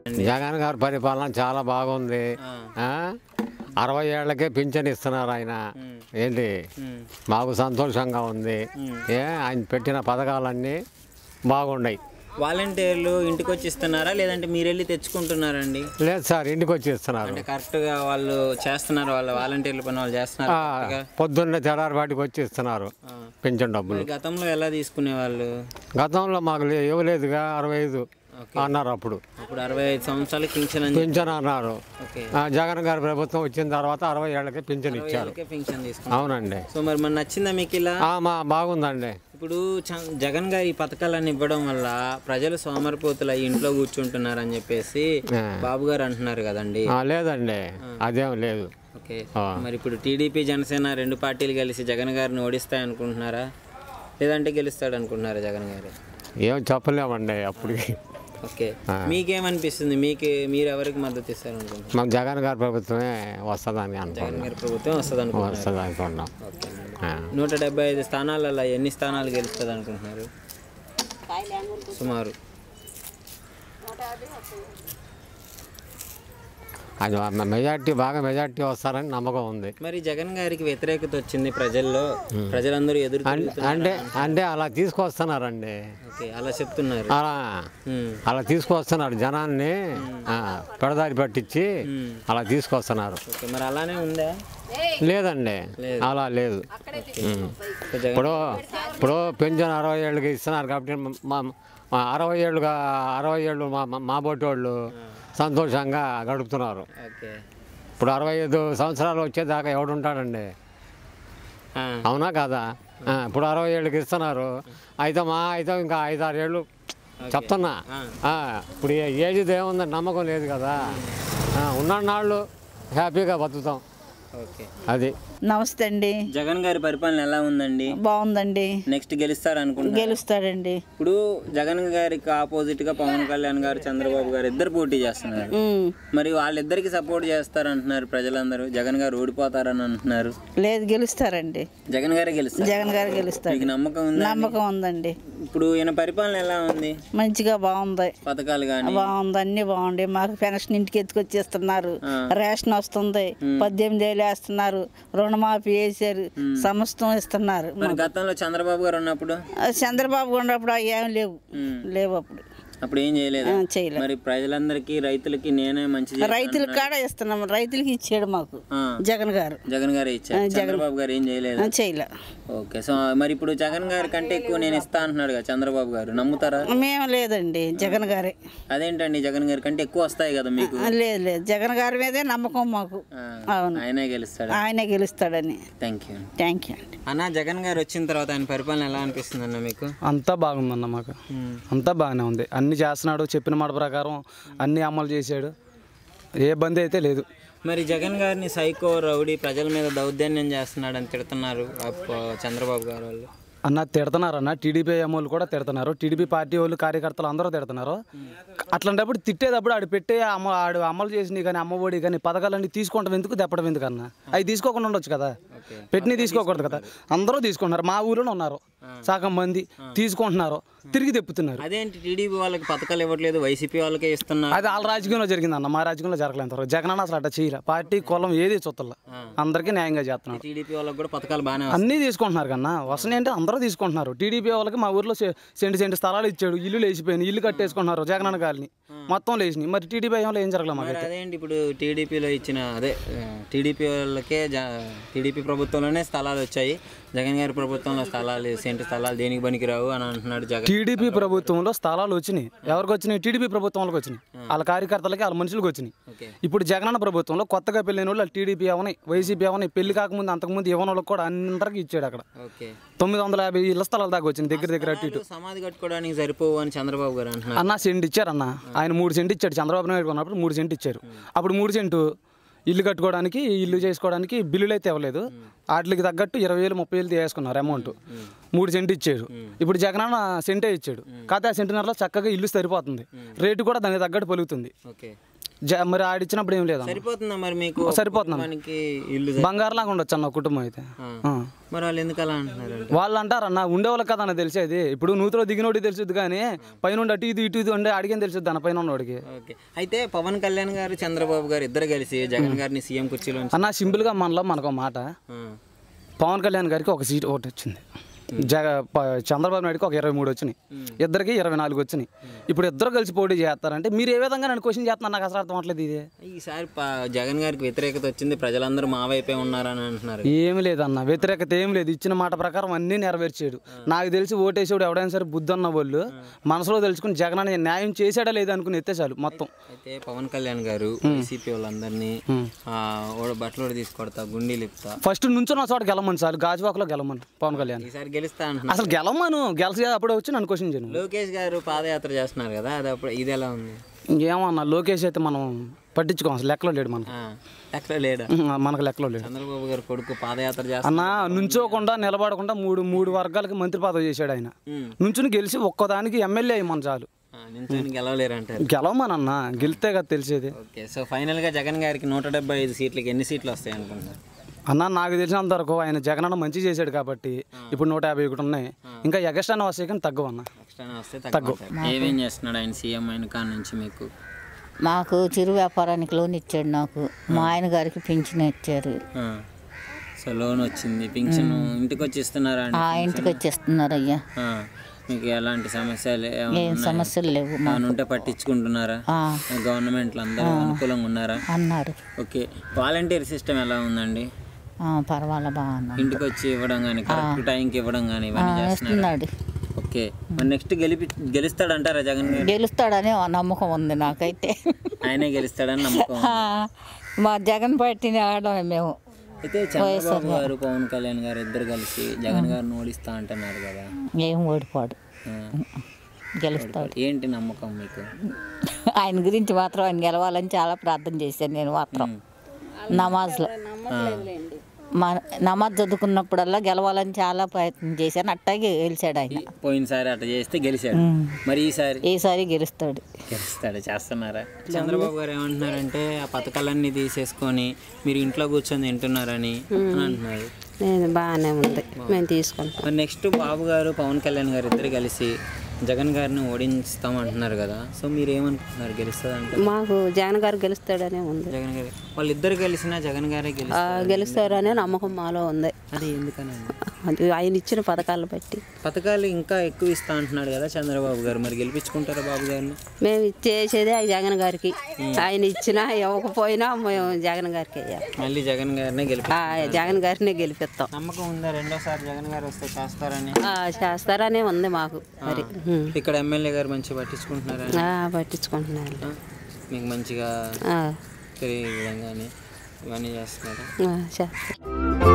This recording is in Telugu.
జగన్ గారి పరిపాలన చాలా బాగుంది ఆ? అరవై ఏళ్ళకే పింఛన్ ఇస్తున్నారు ఆయన ఏంటి మాకు సంతోషంగా ఉంది ఏ ఆయన పెట్టిన పథకాలన్నీ బాగున్నాయి వాలంటీర్లు ఇంటికి వచ్చి ఇస్తున్నారా లేదంటే మీరు వెళ్ళి తెచ్చుకుంటున్నారండి లేదు సార్ ఇంటికి వచ్చి ఇస్తున్నారు అంటే కరెక్ట్గా వాళ్ళు చేస్తున్నారు వాళ్ళ వాలంటీర్ల పని వాళ్ళు చేస్తున్నారు ఆ, పొద్దున్నే తెల్లారిపాటికి వచ్చి ఇస్తున్నారు పింఛన్ డబ్బులు గతంలో ఎలా తీసుకునే వాళ్ళు గతంలో మాకు లే- ఇవ్వలేదుగా అరవై ఐదు అన్నారు అప్పుడు అప్పుడు అరవై ఐదు సంవత్సరాలు పింఛన్ అని పింఛన్ అన్నారు ఓకే ఆ, జగన్ గారి ప్రభుత్వం వచ్చిన తర్వాత అరవై ఏళ్ళకి పింఛన్ ఇచ్చారు వాళ్ళకే పింఛన్ తీసుకున్నారు అవునండి సో మరి మన నచ్చిందా మీకు ఇలా ఆ, మా బాగుందండి ఇప్పుడు చ- జగన్ గారి ఈ పథకాలన్నీ ఇవ్వడం వల్ల ప్రజలు సోమరిపోతులు అయ్యి ఇంట్లో కూర్చుంటున్నారని చెప్పేసి ఆ. బాబు గారు అంటున్నారు కదండి ఆ, లేదండి అదేం లేదు ఓకే ఆ. మరి ఇప్పుడు టీడీపీ జనసేన రెండు పార్టీలు కలిసి జగన్ గారిని ఓడిస్తాయి అనుకుంటున్నారా లేదంటే గెలుస్తాడు అనుకుంటున్నారా జగన్ గారు ఏం చెప్పలేమండి అప్పటికి ఓకే మీకేమనిపిస్తుంది మీకు మీరు ఎవరికి మద్దతు ఇస్తారు అనుకుంటున్నారు మాకు జగన్ గారి ప్రభుత్వమే వస్తుందని జగన్ అనుకున్నాం గారి ప్రభుత్వం వస్తుంది అనుకుంటున్నారు వస్తుంది అనుకున్నాం ఓకే ఆ. నూట డెబ్బై ఐదు స్థానాలలో ఎన్ని స్థానాలు గెలుస్తుంది అనుకుంటున్నారు సుమారు అది మా మెజార్టీ బాగా మెజార్టీ వస్తారని నమ్మకం ఉంది మరి జగన్ గారికి వ్యతిరేకత వచ్చింది ప్రజల్లో ప్రజలందరూ ఎదురు అన్- తిరుగుతున్నారు. అంటే అంటే అలా తీసుకొస్తున్నారండి ఓకే అలా చెప్తున్నారు అలా ఉమ్. అలా తీసుకొస్తున్నారు జనాన్ని ఆ, పెడదారి పట్టించి అలా తీసుకొస్తున్నారు ఓకే మరి అలానే ఉందా లేదండి అలా లేదు ఉమ్. సో జగన్ ఇప్పుడు ఇప్పుడు పెన్షన్ అరవై ఏళ్ళకి ఇస్తున్నారు కాబట్టి మా మా అరవై ఏళ్ళుగా అరవై ఏళ్ళు మా మా- మా బొట్టోళ్ళు సంతోషంగా గడుపుతున్నారు ఓకే ఇప్పుడు అరవై ఐదు సంవత్సరాలు వచ్చేదాకా ఎవడుంటాడండి ఆ, అవునా కాదా ఆ, ఇప్పుడు అరవై ఏళ్ళకి ఇస్తున్నారు అయితే మా అయితే ఇంకా ఐదారు ఏళ్ళు చెప్తున్నా ఆ, ఇప్పుడు ఏ- ఏజ్ది ఏముందని నమ్మకం లేదు కదా ఆ, ఉన్న నాళ్ళు హ్యాపీగా బతుకుతాం ఓకే అది నమస్తే అండి జగన్ గారి పరిపాలన ఎలా ఉందండి బాగుందండి నెక్స్ట్ గెలుస్తారు అనుకుంటున్నారు గెలుస్తాడండి ఇప్పుడు జగన్ గారికి ఆపోజిట్ గా పవన్ కళ్యాణ్ గారు చంద్రబాబు గారు ఇద్దరు పోటీ చేస్తున్నారు ఉమ్. మరి వాళ్ళిద్దరికి సపోర్ట్ చేస్తారు అంటున్నారు ప్రజలందరూ జగన్ గారు ఓడిపోతారని అంటున్నారు లేదు గెలుస్తారండి జగన్ గారే గెలుస్తారు జగన్ గారు గెలుస్తాడు మీకు నమ్మకం ఉందా నమ్మకం ఉందండి ఇప్పుడు ఈయన పరిపాలన ఎలా ఉంది మంచిగా బాగుంది పథకాలు కానీ బాగుంది అన్ని బాగుంది మాకు పెన్షన్ ఇంటికి ఎత్తుకొచ్చేస్తున్నారు ఆ. రేషన్ వస్తుంది పద్దెనిమిది వేలు వేస్తున్నారు రుణమాఫీ వేసారు సమస్తం ఇస్తున్నారు మరి గతంలో చంద్రబాబు గారు ఉన్నప్పుడు ఆ చంద్రబాబు ఉన్నప్పుడు అవి ఏం లేవు ఉమ్. లేవు అప్పుడు అప్పుడు ఏం చేయలేదు ఆ, చేయలేదు మరి ప్రజలందరికీ రైతులకి నేనే మంచి చేస్తాను రైతులకు కాడ ఇస్తున్నాం రైతులకి ఇచ్చాడు మాకు ఆ, జగన్ గారు జగన్ గారే ఇచ్చారు చంద్రబాబు గారు ఏం చేయలేదు ఆ, చేయలే ఓకే సో మరి ఇప్పుడు జగన్ గారి కంటే ఎక్కువ నేను ఇస్తా అంటున్నాడు కదా చంద్రబాబు గారు నమ్ముతారా మేము లేదండి జగన్ గారే అదేంటండి జగన్ గారి కంటే ఎక్కువ వస్తాయి కదా మీకు ఆ, లేదు లేదు జగన్ గారి మీదే నమ్మకం మాకు ఆ, అవును ఆయనే గెలుస్తాడు ఆయనే గెలుస్తాడని థ్యాంక్ యూ థ్యాంక్ యూ అండి అన్న జగన్ గారు వచ్చిన తర్వాత ఆయన పరిపాలన ఎలా అనిపిస్తుంది అన్న మీకు అంతా బాగుందన్న మాకు అంతా బాగానే ఉంది అన్ని చేస్తున్నాడు చెప్పిన మాట ప్రకారం అన్ని అమలు చేశాడు ఏ ఇబ్బంది అయితే లేదు మరి జగన్ గారిని సైకో రౌడీ ప్రజల మీద దౌర్జన్యం చేస్తున్నాడని తిడుతున్నారు అప్ప- చంద్రబాబు గారు వాళ్ళు అన్న తిడుతున్నారు అన్న టీడీపీ వాళ్ళు కూడా తిడుతున్నారు టీడీపీ పార్టీ వాళ్ళు కార్యకర్తలు అందరూ తిడుతున్నారు అట్లాంటప్పుడు తిట్టేటప్పుడు ఆడు పెట్టే అమ్మ ఆడు అమలు చేసినవి కానీ అమ్మఒడి కానీ పథకాలన్నీ తీసుకుంటాం ఎందుకు తెప్పడం ఎందుకు అన్న అవి తీసుకోకుండా ఉండొచ్చు కదా పెట్టినవి తీసుకోకూడదు కదా అందరూ తీసుకుంటున్నారు మా ఊరిలో ఉన్నారు సగం మంది తీసుకుంటున్నారు తిరిగి తెప్పుతున్నారు అదేంటి టీడీపీ వాళ్ళకి పథకాలు ఇవ్వట్లేదు వైసీపీ వాళ్ళకే ఇస్తున్నారు అది వాళ్ళ రాజకీయంలో జరిగింది అన్న మా రాజకీయంలో జరగలేదు జగన్ అన్న అసలు అట్ట చేయలే పార్టీ కులం ఏది చూస్తలే అందరికీ న్యాయంగా చేస్తున్నాడు టీడీపీ వాళ్ళకి కూడా పథకాలు బాగానే అన్నీ తీసుకుంటున్నారు కన్నా వస్తున్నాయి అంటే అందరూ తీసుకుంటున్నారు టీడీపీ వాళ్ళకి మా ఊర్లో సె- సెంటు సెంటు స్థలాలు ఇచ్చాడు ఇల్లు లేచిపోయినాయి ఇల్లు కట్టేసుకుంటున్నారు జగనన్న గారిని మొత్తం లేచినాయి మరి టీడీపీ ఏమో ఏం జరగలేదు మాకు మరి అదేంటి ఇప్పుడు టీడీపీలో ఇచ్చిన అదే టీడీపీ వాళ్ళకే టీడీపీ ప్రభుత్వంలోనే స్థలాలు వచ్చాయి జగన్ గారి ప్రభుత్వంలో స్థలాలు సెంటు స్థలాలు దేనికి పనికిరావు అని అంటున్నాడు జగన్ టీడీపీ ప్రభుత్వంలో స్థలాలు వచ్చినాయి ఎవరికి వచ్చినాయి టీడీపీ ప్రభుత్వం వాళ్ళకి వచ్చినాయి వాళ్ళ కార్యకర్తలకి వాళ్ళ మనుషులకు వచ్చినాయి ఓకే ఇప్పుడు జగనన్న ప్రభుత్వంలో కొత్తగా పెళ్ళైన వాళ్ళు టీడీపీ అవని వైసీపీ అవని పెళ్లి కాకముందు అంతకుముందు ఇవ్వని వాళ్ళకి కూడా అందరికీ ఇచ్చాడు అక్కడ ఓకే తొమ్మిది వందల యాభై ఇళ్ల స్థలాల దాకా వచ్చింది దగ్గర దగ్గర అటు ఇటు స్థలాలు సమాధి కట్టుకోవడానికి సరిపోవు అని చంద్రబాబు గారు అంటున్నారు అన్న సెంట్ ఇచ్చారు అన్న ఆయన మూడు సెంట్ ఇచ్చాడు చంద్రబాబు నాయుడు ఉన్నప్పుడు మూడు సెంట్ ఇచ్చారు అప్పుడు మూడు సెంటు ఇల్లు కట్టుకోవడానికి ఇల్లు చేసుకోవడానికి బిల్లులు అయితే ఇవ్వలేదు వాటికి తగ్గట్టు ఇరవై వేలు ముప్పై వేలు తీసుకున్నారు అమౌంట్ మూడు సెంట్ ఇచ్చాడు ఇప్పుడు జగనన్న సెంటే ఇచ్చాడు కాకపోతే ఆ సెంటున్నరలో చక్కగా ఇల్లు సరిపోతుంది రేటు కూడా దానికి తగ్గట్టు పలుకుతుంది ఓకే జ- మరి ఆడిచ్చినప్పుడు ఏం లేదన్న సరిపోతుందా మరి మీకు సరిపోతుందన్న. మనకి ఇల్లు సరి- బంగారులాగా ఉండొచ్చు అన్న కుటుంబం అయితే ఆ. ఆ. మరి వాళ్ళు ఎందుకు అలా అంటున్నారు వాళ్ళు అంటారన్న ఉండేవాళ్ళకి కదా అన్న తెలిసేది ఇప్పుడు నూతిలో దిగినోడికి తెలుసుద్ది కానీ పైన అటు ఇది ఇటు ఇది ఉండే అడిగేం తెలుసుద్ది అన్న పైన ఉన్నోడికి ఓకే అయితే పవన్ కళ్యాణ్ గారు చంద్రబాబు గారు ఇద్దరు కలిసి జగన్ గారిని సీఎం కుర్చీలో ఉంచి- అన్న సింపుల్గా మనలో మనకు మాట ఆ. పవన్ కళ్యాణ్ గారికి ఒక సీట్ ఒకటి వచ్చింది జగ ప- చంద్రబాబు నాయుడుకి ఒక ఇరవై మూడు వచ్చినాయి ఇద్దరికి ఇరవై నాలుగు వచ్చినాయి ఇప్పుడు ఇద్దరు కలిసి పోటీ చేస్తారంటే మీరు ఏ విధంగా నన్ను క్వశ్చన్ చేస్తున్నారు నాకు అసలు అర్థం అవట్లేదు ఇది ఈసారి ప- జగన్ గారికి వ్యతిరేకత వచ్చింది ప్రజలందరూ మా వైపే ఉన్నారని అంటున్నారు ఏమి లేదన్న వ్యతిరేకత ఏం లేదు ఇచ్చిన మాట ప్రకారం అన్నీ నెరవేర్చాడు నాకు తెలిసి ఓటేసాడు ఎవడైనా సరే బుద్ధి ఉన్న వాళ్ళు మనసులో తెలుసుకుని జగన్ అనే న్యాయం చేశాడా లేదా అనుకుని ఎత్తేసాలు మొత్తం అయితే పవన్ కళ్యాణ్ గారు వైసీపీ వాళ్ళందరినీ ఆ, ఓడ బట్టలు కూడా తీసుకొడతా గుండీలు ఇప్పుతా ఫస్ట్ నుంచున్న చోట గెలమని చాలు గాజువాకలో గెలమని పవన్ కళ్యాణ్ ఈసారి గెలుస్తా అంటున్నారు అసలు గెలవమను గెలిచి అప్పుడు వచ్చి నన్ను క్వశ్చన్ చేయను లోకేష్ గారు పాదయాత్ర చేస్తున్నారు కదా అది అప్పుడు ఇది ఎలా ఉంది ఇంకేమన్నా లోకేష్ అయితే మనం పట్టించుకోం అసలు లెక్కలో లేడు మనకు ఆ, ఎక్కడ లేడా మనకు లెక్కలో లేడు చంద్రబాబు గారు కొడుకు పాదయాత్ర చేస్తా అన్న నుంచోకుండా నిలబడకుండా మూడు మూడు వర్గాలకి మంత్రి పదవి చేశాడు ఆయన ఉమ్. నుంచుని గెలిచి ఒక్కదానికి ఎమ్మెల్యే అయ్యమని చాలు ఆ, నించొని గెలవలేరు అంటారు గెలవమనన్న గెలితే కదా తెలిసేది ఓకే సో ఫైనల్గా జగన్ గారికి నూట డెబ్బై ఐదు సీట్లకి ఎన్ని సీట్లు వస్తాయి అనుకుంటున్నారు అన్న నాకు తెలిసినంత వరకు ఆయన జగన్ అన్న మంచి చేశాడు కాబట్టి ఇప్పుడు నూట యాభై ఒకటి ఉన్నాయి ఇంకా ఎగస్ట్రా వస్తాయి కానీ తగ్గవన్న ఎక్స్ట్రా వస్తే తక్కువ ఏమేం చేస్తున్నాడు ఆయన సీఎం అయిన కాడ నుంచి మీకు మాకు చిరు వ్యాపారానికి లోన్ ఇచ్చాడు నాకు మా ఆయన గారికి పింఛన్ ఇచ్చారు ఆ. సో లోన్ వచ్చింది పింఛన్ ఇంటికి వచ్చి ఇస్తున్నారా అండి ఆ ఇంటికి వచ్చేస్తున్నారు అయ్యా ఆ. మీకు ఎలాంటి సమస్యలు ఏమైనా ఏం ఉన్నాయా? సమస్యలు లేవు మా ఏమైనా ఉంటే పట్టించుకుంటున్నారా ఆ, గవర్నమెంట్లు అందరూ అనుకూలంగా ఉన్నారా అన్నారు ఓకే వాలంటీర్ సిస్టమ్ ఎలా ఉందండి ఆ, పర్వాలే బాగున్నా ఇంటికి వచ్చి ఇవ్వడం కానీ కరెక్ట్ టైంకి ఇవ్వడం కానీ ఇవన్నీ చేస్తున్నారు ఇస్తున్నాడు ఓకే మరి నెక్స్ట్ గెలిపి గెలుస్తాడంటారా జగన్ గారు గెలుస్తాడని ఆ నమ్మకం ఉంది నాకైతే ఆయనే గెలుస్తాడని నమ్మకం ఉంది. ఆ, మా జగన్ పార్టీని ఆడమే మేము అయితే చంద్రబాబు గారు పవన్ కళ్యాణ్ గారు ఇద్దరు కలిసి జగన్ గారిని ఓడిస్తా అంటున్నారు కదా ఏం ఓడిపోడు ఆ. గెలుస్తాడు ఏంటి నమ్మకం మీకు ఆయన గురించి మాత్రం ఆయన గెలవాలని చాలా ప్రార్థన చేశాను నేను మాత్రం నమాజ్లో మా నమాజ్ చదువుకున్నప్పుడల్లా గెలవాలని చాలా ప్రయత్నం చేశాను అట్టాగే గెలిచాడు ఆయన పోయినసారి అట్లా చేస్తే గెలిచాడు మరి ఈసారి ఈసారి గెలుస్తాడు గెలుస్తాడు చేస్తున్నారా చంద్రబాబు గారు ఏమంటున్నారంటే ఆ పథకాలన్నీ తీసేసుకొని మీరు ఇంట్లో కూర్చొని తింటున్నారని అని అంటున్నారు నేను బాగానే ఉంది మేము తీసుకుంటాం మరి నెక్స్ట్ బాబు గారు పవన్ కళ్యాణ్ గారు ఇద్దరు కలిసి జగన్ గారిని ఓడించుతాం అంటున్నారు కదా సో మీరు ఏమనుకుంటున్నారు గెలుస్తుందంటే మాకు జగన్ గారు గెలుస్తాడనే ఉంది జగన్ గారు వాళ్ళిద్దరు కలిసినా జగన్ గారే ఆ, గెలుస్తారు గెలుస్తారనే నమ్మకం మాలో ఉంది అది ఎందుకనండి అది ఆయన ఇచ్చిన పథకాలు బట్టి పథకాలు ఇంకా ఎక్కువ ఇస్తా అంటున్నాడు కదా చంద్రబాబు గారు మరి గెలిపించుకుంటారా బాబు గారిని మేము ఇచ్చేసేదే ఆ జగన్ గారికి ఆయన ఇచ్చినా ఇవ్వకపోయినా మేము జగన్ గారికి వేయాలి మళ్ళీ జగన్ గారినే గెలిపి ఆ, జగన్ గారినే గెలిపిస్తాం నమ్మకం ఉందా రెండోసారి జగన్ గారు వస్తే చేస్తారని ఆ, చేస్తారనే ఉంది మాకు మరి ఉం. ఇక్కడ ఎమ్మెల్యే గారు మంచిగా పట్టించుకుంటున్నారని ఆ, పట్టించుకుంటున్నారు ఆ? మీకు మంచిగా ఆ, తెలియ విధంగానే ఇవన్నీ చేస్తున్నారు ఆ, చేస్తాం